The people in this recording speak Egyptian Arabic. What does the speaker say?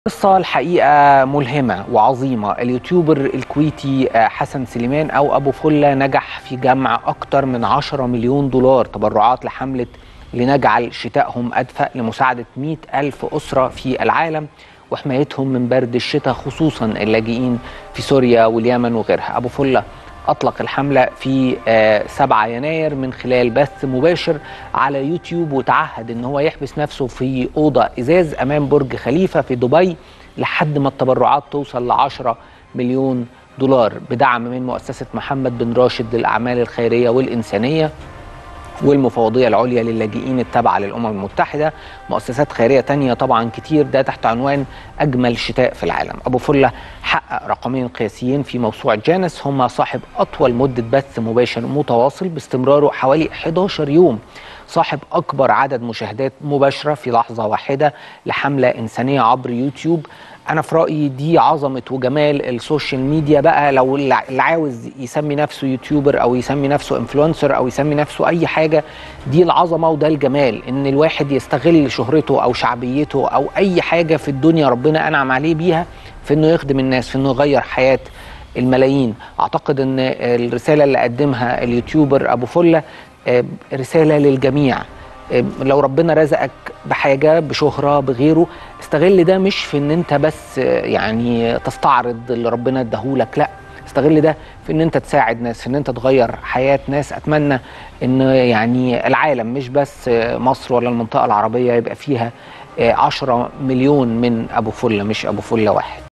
قصة الحقيقة ملهمة وعظيمة اليوتيوبر الكويتي حسن سليمان أو أبو فلة نجح في جمع أكثر من 10 مليون دولار تبرعات لحملة لنجعل شتاءهم أدفأ لمساعدة 100 ألف أسرة في العالم وحمايتهم من برد الشتاء خصوصا اللاجئين في سوريا واليمن وغيرها أبو فلة أطلق الحملة في 7 يناير من خلال بث مباشر على يوتيوب وتعهد أن هو يحبس نفسه في أوضة إزاز أمام برج خليفة في دبي لحد ما التبرعات توصل ل 10 مليون دولار بدعم من مؤسسة محمد بن راشد للأعمال الخيرية والإنسانية والمفوضية العليا للاجئين التابعة للأمم المتحدة مؤسسات خيرية تانية طبعا كتير ده تحت عنوان أجمل شتاء في العالم أبو فلة حقق رقمين قياسيين في موسوعة جانس هم صاحب أطول مدة بث مباشر متواصل باستمراره حوالي 11 يوم صاحب أكبر عدد مشاهدات مباشرة في لحظة واحدة لحملة إنسانية عبر يوتيوب أنا في رأيي دي عظمة وجمال السوشيال ميديا بقى لو اللي عاوز يسمي نفسه يوتيوبر أو يسمي نفسه انفلونسر أو يسمي نفسه أي حاجة دي العظمة وده الجمال إن الواحد يستغل شهرته أو شعبيته أو أي حاجة في الدنيا ربنا أنعم عليه بيها في إنه يخدم الناس في إنه يغير حياة الملايين أعتقد إن الرسالة اللي قدمها اليوتيوبر أبو فلة رسالة للجميع لو ربنا رزقك بحاجة بشهرة بغيره استغل ده مش في ان انت بس يعني تستعرض اللي ربنا اداهولك لا استغل ده في ان انت تساعد ناس في ان انت تغير حياة ناس اتمنى ان يعني العالم مش بس مصر ولا المنطقة العربية يبقى فيها 10 مليون من ابو فلة مش ابو فلة واحد